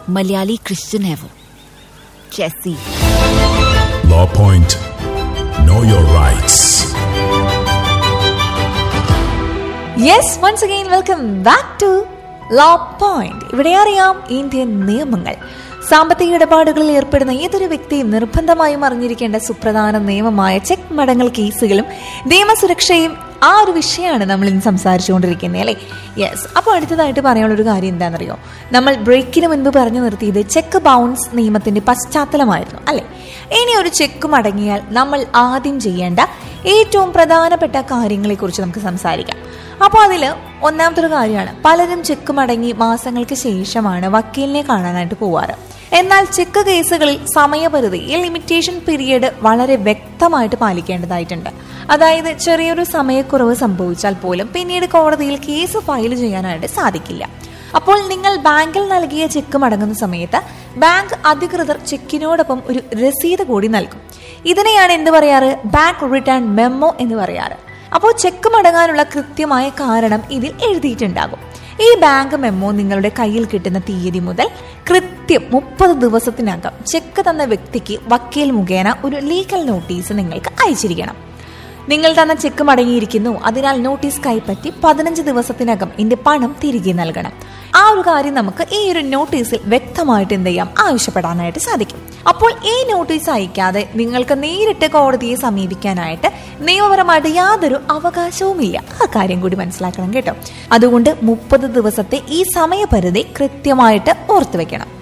Malayali Christian ever. Jesse. Law Point. Know your rights. Yes once again welcome back to law point ഇവിടെ അറിയാം Indian നിയമങ്ങൾ സാമ്പത്തിക ഇടപാടുകളിൽ ഏർപ്പെടുന്ന ഏതൊരു വ്യക്തിയും നിർബന്ധമായും അറിഞ്ഞിരിക്കേണ്ട സുപ്രധാന നിയമമായ ചെക്ക് മടങ്ങൽ കേസുകളും നിയമസുരക്ഷയും ആ ഒരു വിഷയമാണ് നമ്മൾ ഇന്ന് സംസാരിച്ചുകൊണ്ടിരിക്കുന്നത് അല്ലേ യെസ് അപ്പോൾ അടുത്തതായിട്ട് പറയാനുള്ള ഒരു കാര്യം എന്താണെന്നറിയോ നമ്മൾ ബ്രേക്കിന് മുൻപ് പറഞ്ഞു നിർത്തിയത് ചെക്ക് ബൗൺസ് നിയമത്തിന്റെ പശ്ചാത്തലമായിരുന്നു അല്ലേ ഇനി ഒരു ചെക്ക് മടങ്ങിയാൽ നമ്മൾ ആദ്യം ചെയ്യേണ്ട ഏറ്റവും പ്രധാനപ്പെട്ട കാര്യങ്ങളെക്കുറിച്ച് നമുക്ക് സംസാരിക്കാം അപ്പോൾ അതിൽ ഒന്നാമത്തെ ഒരു കാര്യമാണ് പലരും ചെക്ക് മടങ്ങി മാസങ്ങൾക്ക് ശേഷമാണ് വക്കീലിനെ കാണാനായിട്ട് പോവാറ് എന്നാൽ ചെക്ക് കേസുകളിൽ സമയപരിധി ഈ ലിമിറ്റേഷൻ പീരീഡ് വളരെ വ്യക്തമായിട്ട് പാലിക്കേണ്ടതായിട്ടുണ്ട് അതായത് ചെറിയൊരു സമയക്കുറവ് സംഭവിച്ചാൽ പോലും പിന്നീട് കോടതിയിൽ കേസ് ഫയൽ ചെയ്യാനായിട്ട് സാധിക്കില്ല അപ്പോൾ നിങ്ങൾ ബാങ്കിൽ നൽകിയ ചെക്ക് മടങ്ങുന്ന സമയത്ത് ബാങ്ക് അധികൃതർ ചെക്കിനോടൊപ്പം ഒരു രസീത് കൂടി നൽകും ഇതിനെയാണ് എന്ത് പറയാറ് ബാങ്ക് റിട്ടേൺ മെമ്മോ എന്ന് പറയാറ് അപ്പോൾ ചെക്ക് മടങ്ങാനുള്ള കൃത്യമായ കാരണം ഇതിൽ എഴുതിയിട്ടുണ്ടാകും ഈ ബാങ്ക് മെമ്മോ നിങ്ങളുടെ കയ്യിൽ കിട്ടുന്ന തീയതി മുതൽ കൃത്യം മുപ്പത് ദിവസത്തിനകം ചെക്ക് തന്ന വ്യക്തിക്ക് വക്കീൽ മുഖേന ഒരു ലീഗൽ നോട്ടീസ് നിങ്ങൾക്ക് അയച്ചിരിക്കണം നിങ്ങൾ തന്ന ചെക്ക് മടങ്ങിയിരിക്കുന്നു അതിനാൽ നോട്ടീസ് കൈപ്പറ്റി പതിനഞ്ച് ദിവസത്തിനകം ഇതിന്റെ പണം തിരികെ നൽകണം ആ ഒരു കാര്യം നമുക്ക് ഈ ഒരു നോട്ടീസിൽ വ്യക്തമായിട്ട് എന്ത് ചെയ്യാം ആവശ്യപ്പെടാനായിട്ട് സാധിക്കും അപ്പോൾ ഈ നോട്ടീസ് അയക്കാതെ നിങ്ങൾക്ക് നേരിട്ട് കോടതിയെ സമീപിക്കാനായിട്ട് നിയമപരമായിട്ട് യാതൊരു അവകാശവുമില്ല ആ കാര്യം കൂടി മനസ്സിലാക്കണം കേട്ടോ അതുകൊണ്ട് മുപ്പത് ദിവസത്തെ ഈ സമയപരിധി കൃത്യമായിട്ട് ഓർത്തു വെക്കണം